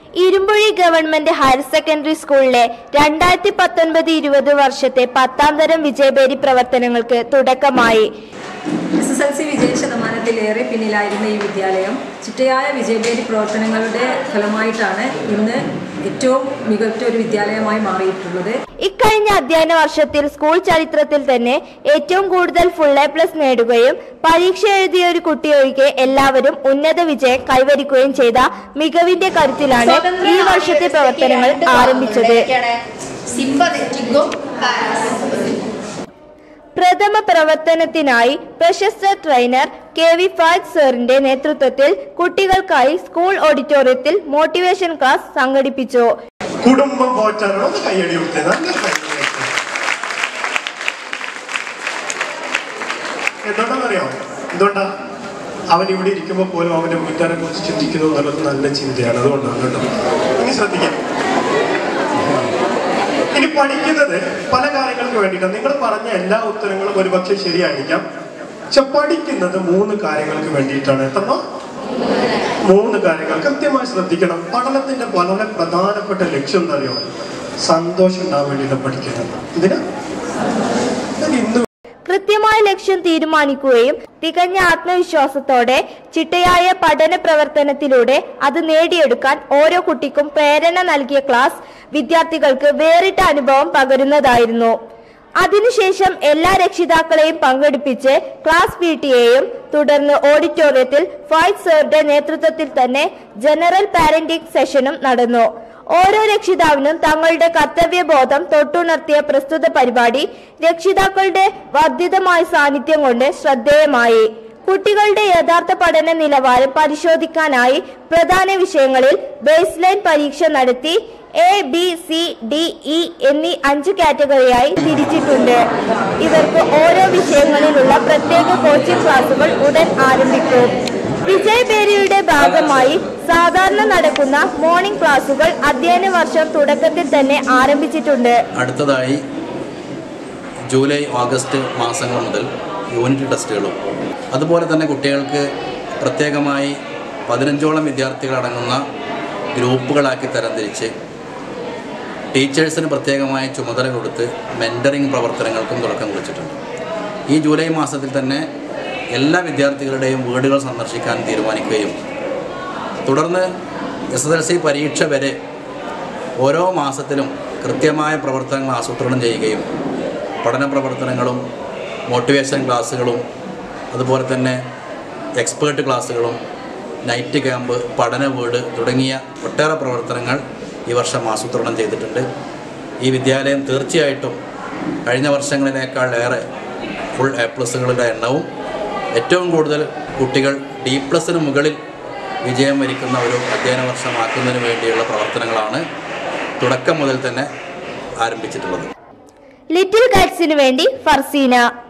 Irumbuzhi government higher secondary സ്കൂളിലെ രണ്ടായിരത്തി പത്തൊൻപത് ഇരുപത് വർഷത്തെ പത്താം തരം വിജയബേരി പ്രവർത്തനങ്ങൾക്ക് തുടക്കമായി എസ് എസ് എൽ സി വിജയ ശതമാനത്തിലേറെ പിന്നിലായിരുന്ന ഈ വിദ്യാലയം ചിട്ടയായ വിജയബേരി പ്രവർത്തനങ്ങളുടെ ഫലമായിട്ടാണ് ഇന്ന് ഏറ്റവും മികച്ച ഒരു വിദ്യാലയമായി മാറിയിട്ടുള്ളത് ഇക്കഴിഞ്ഞ അധ്യയന വർഷത്തിൽ സ്കൂൾ ചരിത്രത്തിൽ തന്നെ ഏറ്റവും കൂടുതൽ ഫുൾ എ പ്ലസ് നേടുകയും പരീക്ഷ എഴുതിയ ഒരു കുട്ടിയൊഴികെ എല്ലാവരും ഉന്നത വിജയം കൈവരിക്കുകയും ചെയ്ത മികവിന്റെ കരുത്തിലാണ് ഈ വർഷത്തെ പ്രവർത്തനങ്ങൾ ആരംഭിച്ചത് സിമ്പതെറ്റിക്കും പ്രഥമ പ്രവർത്തനത്തിനായി പ്രശസ്ത ട്രെയിനർ കെ വി ഫാദ് സാറിന്റെ നേതൃത്വത്തിൽ കുട്ടികൾക്കായി സ്കൂൾ ഓഡിറ്റോറിയത്തിൽ മോട്ടിവേഷൻ ക്ലാസ് സംഘടിപ്പിച്ചു കുടുംബം പോറ്റാനുള്ള ഒന്ന് കയ്യടി കൊടുത്തേ നല്ല കയ്യടി കൊടുത്തേ. എന്തുകൊണ്ടാണെന്നറിയാമോ എന്തുകൊണ്ടാ അവൻ ഇവിടെ ഇരിക്കുമ്പോൾ പോലും അവന്റെ വീട്ടുകാരെ കുറിച്ച് ചിന്തിക്കുന്നു എന്നുള്ളത് നല്ല ചിന്തയാണ് അതുകൊണ്ടാണ് കേട്ടോ ഇനി ശ്രദ്ധിക്കാം ഇനി പഠിക്കുന്നത് പല കാര്യങ്ങൾക്ക് വേണ്ടിയിട്ടാണ് നിങ്ങൾ പറഞ്ഞ എല്ലാ ഉത്തരങ്ങളും ഒരുപക്ഷെ ശരിയായിരിക്കാം പക്ഷെ പഠിക്കുന്നത് മൂന്ന് കാര്യങ്ങൾക്ക് വേണ്ടിയിട്ടാണ് എത്തണോ മൂന്ന് കാര്യങ്ങൾ കൃത്യമായി ശ്രദ്ധിക്കണം പഠനത്തിന്റെ വളരെ പ്രധാനപ്പെട്ട ലക്ഷ്യം എന്താ അറിയോ സന്തോഷം ഉണ്ടാവാൻ വേണ്ടിയിട്ട് പഠിക്കുന്നത് ഇതിന് ഞാൻ ഇന്ന് കൃത്യമായ ലക്ഷ്യം തീരുമാനിക്കുകയും തികഞ്ഞ ആത്മവിശ്വാസത്തോടെ ചിട്ടയായ പഠന പ്രവർത്തനത്തിലൂടെ അത് നേടിയെടുക്കാൻ ഓരോ കുട്ടിക്കും പ്രേരണ നൽകിയ ക്ലാസ് വിദ്യാർത്ഥികൾക്ക് വേറിട്ട അനുഭവം പകരുന്നതായിരുന്നു അതിനുശേഷം എല്ലാ രക്ഷിതാക്കളെയും പങ്കെടുപ്പിച്ച് ക്ലാസ് പി ടിയെയും തുടർന്ന് ഓഡിറ്റോറിയത്തിൽ ഫൈറ്റ് സാറുടെ നേതൃത്വത്തിൽ തന്നെ ജനറൽ പാരന്റിംഗ് സെഷനും നടന്നു ഓരോ രക്ഷിതാവിനും തങ്ങളുടെ കർത്തവ്യബോധം തൊട്ടുണർത്തിയ പ്രസ്തുത പരിപാടി രക്ഷിതാക്കളുടെ വർദ്ധിതമായ സാന്നിധ്യം കൊണ്ട് ശ്രദ്ധേയമായി കുട്ടികളുടെ യഥാർത്ഥ പഠന നിലവാരം പരിശോധിക്കാനായി പ്രധാന വിഷയങ്ങളിൽ ബേസ് ലൈൻ പരീക്ഷ നടത്തി A B C D E എന്നീ അഞ്ച് കാറ്റഗറിയായി തിരിച്ചിട്ടുണ്ട് ഇവർക്ക് ഓരോ വിഷയങ്ങളിലുള്ള പ്രത്യേക കോച്ചിംഗ് ക്ലാസുകൾ ഉടൻ ആരംഭിക്കും വിജയബേരിയുടെ ഭാഗമായി സാധാരണ നടക്കുന്ന മോർണിംഗ് ക്ലാസുകൾ അധ്യയന വർഷം തുടക്കത്തിൽ തന്നെ ആരംഭിച്ചിട്ടുണ്ട് അടുത്തതായി ജൂലൈ ഓഗസ്റ്റ് മാസങ്ങൾ മുതൽ യൂണിറ്റ് ടെസ്റ്റുകളും അതുപോലെ തന്നെ കുട്ടികൾക്ക് പ്രത്യേകമായി പതിനഞ്ചോളം വിദ്യാർത്ഥികളടങ്ങുന്ന ഗ്രൂപ്പുകളാക്കി തരംതിരിച്ച് ടീച്ചേഴ്സിന് പ്രത്യേകമായ ചുമതല കൊടുത്ത് മെൻറ്ററിങ് പ്രവർത്തനങ്ങൾക്കും തുടക്കം കുറിച്ചിട്ടുണ്ട് ഈ ജൂലൈ മാസത്തിൽ തന്നെ എല്ലാ വിദ്യാർത്ഥികളുടെയും വീടുകൾ സന്ദർശിക്കാൻ തീരുമാനിക്കുകയും തുടർന്ന് എസ് എസ് എൽ സി പരീക്ഷ വരെ ഓരോ മാസത്തിലും കൃത്യമായ പ്രവർത്തനങ്ങൾ ആസൂത്രണം ചെയ്യുകയും പഠന പ്രവർത്തനങ്ങളും മോട്ടിവേഷൻ ക്ലാസ്സുകളും അതുപോലെ തന്നെ എക്സ്പേർട്ട് ക്ലാസ്സുകളും നൈറ്റ് ക്യാമ്പ് പഠന വീട് തുടങ്ങിയ ഒട്ടേറെ പ്രവർത്തനങ്ങൾ ഈ വർഷം ആസൂത്രണം ചെയ്തിട്ടുണ്ട് ഈ വിദ്യാലയം തീർച്ചയായിട്ടും കഴിഞ്ഞ വർഷങ്ങളിനേക്കാൾ ഏറെ ഫുൾ എ പ്ലസുകളുടെ എണ്ണവും ഏറ്റവും കൂടുതൽ കുട്ടികൾ ഡി പ്ലസിന് മുകളിൽ വിജയം വരിക്കുന്ന ഒരു അധ്യയന വർഷമാക്കുന്നതിന് വേണ്ടിയുള്ള പ്രവർത്തനങ്ങളാണ് തുടക്കം മുതൽ തന്നെ ആരംഭിച്ചിട്ടുള്ളത് ലിറ്റിൽ കാറ്റ്സിനു വേണ്ടി ഫർസീന